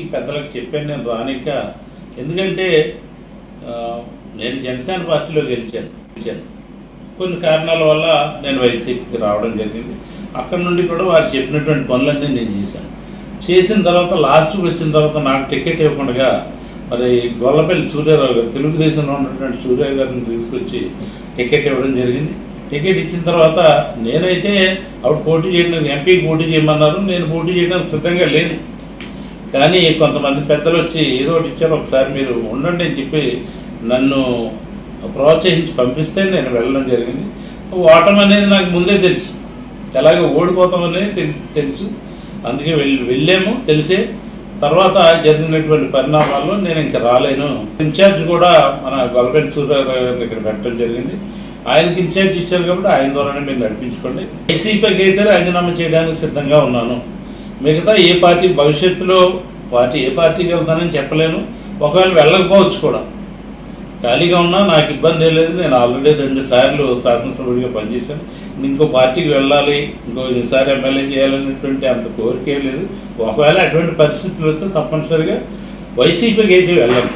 పెద్దలకు చెప్పాను నేను రానిక ఎందుకంటే ఆ, నేను జనసేన పార్టీలో గెలిచాను గెలిచాను కొన్ని కారణాల వల్ల నేను వైసీపీకి రావడం జరిగింది అక్కడ నుండి కూడా వారు చెప్పినటువంటి పనులన్నీ నేను చేశాను చేసిన తర్వాత లాస్ట్కి వచ్చిన తర్వాత నాకు టికెట్ ఇవ్వకుండా మరి గొల్లపల్లి సూర్యారావు గారు తెలుగుదేశంలో ఉన్నటువంటి సూర్య గారిని తీసుకొచ్చి టికెట్ ఇవ్వడం జరిగింది టికెట్ ఇచ్చిన తర్వాత నేనైతే అప్పుడు పోటీ చేయడం ఎంపీకి పోటీ చేయమన్నారు నేను పోటీ చేయడానికి సిద్ధంగా లేను కానీ కొంతమంది పెద్దలు వచ్చి ఏదో ఒకటి ఇచ్చారు ఒకసారి మీరు ఉండండి అని చెప్పి నన్ను ప్రోత్సహించి పంపిస్తే నేను వెళ్ళడం జరిగింది ఓటమి అనేది నాకు ముందే తెలుసు ఎలాగ ఓడిపోతాం అనేది తెలుసు తెలుసు అందుకే వెళ్ళి వెళ్ళాము తెలిసే తర్వాత జరిగినటువంటి పరిణామాల్లో నేను ఇంకా రాలేను ఇన్ఛార్జ్ కూడా మన గొల్లపల్లి సూర్యారావు గారిని ఇక్కడ పెట్టడం జరిగింది ఆయనకి ఇన్ఛార్జ్ ఇచ్చారు కాబట్టి ఆయన ద్వారానే మీరు నడిపించుకోండి వైసీపీకి అయితే రాజీనామా చేయడానికి సిద్ధంగా ఉన్నాను మిగతా ఏ పార్టీ భవిష్యత్తులో పార్టీ ఏ పార్టీకి వెళ్తానని చెప్పలేను ఒకవేళ వెళ్ళకపోవచ్చు కూడా ఖాళీగా ఉన్నా నాకు ఇబ్బంది ఏం లేదు నేను ఆల్రెడీ రెండు సార్లు శాసనసభ్యుడిగా పనిచేశాను ఇంకో పార్టీకి వెళ్ళాలి ఇంకో ఈసారి ఎమ్మెల్యే చేయాలనేటువంటి అంత కోరిక ఏం లేదు ఒకవేళ అటువంటి పరిస్థితులు వస్తే తప్పనిసరిగా వైసీపీకి అయితే వెళ్ళను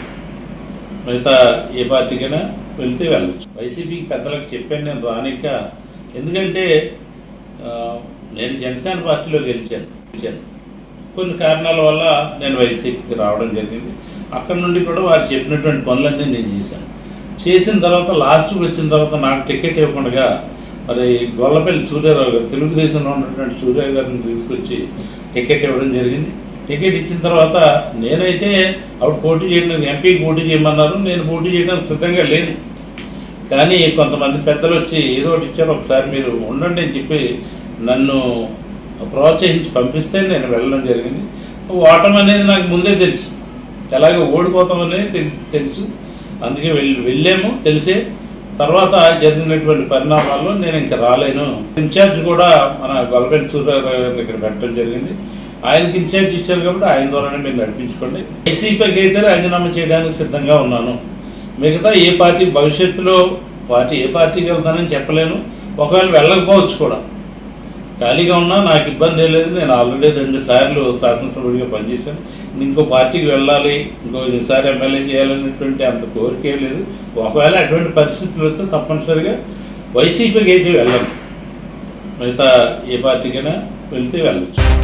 మిగతా ఏ పార్టీకైనా వెళ్తే వెళ్ళచ్చు వైసీపీకి పెద్దలకు చెప్పాను నేను రానిక ఎందుకంటే ఆ, నేను జనసేన పార్టీలో గెలిచాను గెలిచాను కొన్ని కారణాల వల్ల నేను వైసీపీకి రావడం జరిగింది అక్కడ నుండి కూడా వారు చెప్పినటువంటి పనులన్నీ నేను చేశాను చేసిన తర్వాత లాస్ట్కి వచ్చిన తర్వాత నాకు టికెట్ ఇవ్వకుండా మరి గొల్లపల్లి సూర్యారావు గారు తెలుగుదేశంలో ఉన్నటువంటి సూర్య గారిని తీసుకొచ్చి టికెట్ ఇవ్వడం జరిగింది టికెట్ ఇచ్చిన తర్వాత నేనైతే అప్పుడు పోటీ చేయడం ఎంపీకి పోటీ చేయమన్నారు నేను పోటీ చేయడానికి సిద్ధంగా లేను కానీ కొంతమంది పెద్దలు వచ్చి ఏదో ఒకటి ఇచ్చారు ఒకసారి మీరు ఉండండి అని చెప్పి నన్ను ప్రోత్సహించి పంపిస్తే నేను వెళ్ళడం జరిగింది ఓటమి అనేది నాకు ముందే తెలుసు ఎలాగ ఓడిపోతాం అనేది తెలుసు తెలుసు అందుకే వెళ్ళి వెళ్ళాము తెలిసే తర్వాత జరిగినటువంటి పరిణామాల్లో నేను ఇంకా రాలేను ఇన్ఛార్జ్ కూడా మన గొల్లపల్లి సూర్యారావు గారిని ఇక్కడ పెట్టడం జరిగింది ఆయనకి ఇన్ఛార్జ్ ఇచ్చారు కాబట్టి ఆయన ద్వారానే మీరు నడిపించుకోండి వైసీపీకి అయితే రాజీనామా చేయడానికి సిద్ధంగా ఉన్నాను మిగతా ఏ పార్టీ భవిష్యత్తులో పార్టీ ఏ పార్టీకి వెళ్తానని చెప్పలేను ఒకవేళ వెళ్ళకపోవచ్చు కూడా ఖాళీగా ఉన్నా నాకు ఇబ్బంది ఏం లేదు నేను ఆల్రెడీ రెండు సార్లు శాసనసభ్యుడిగా పనిచేశాను ఇంకో పార్టీకి వెళ్ళాలి ఇంకో ఈసారి ఎమ్మెల్యే చేయాలనేటువంటి అంత కోరిక ఏం లేదు ఒకవేళ అటువంటి పరిస్థితులు వస్తే తప్పనిసరిగా వైసీపీకి అయితే వెళ్ళను మిగతా ఏ పార్టీకైనా వెళ్తే వెళ్ళచ్చు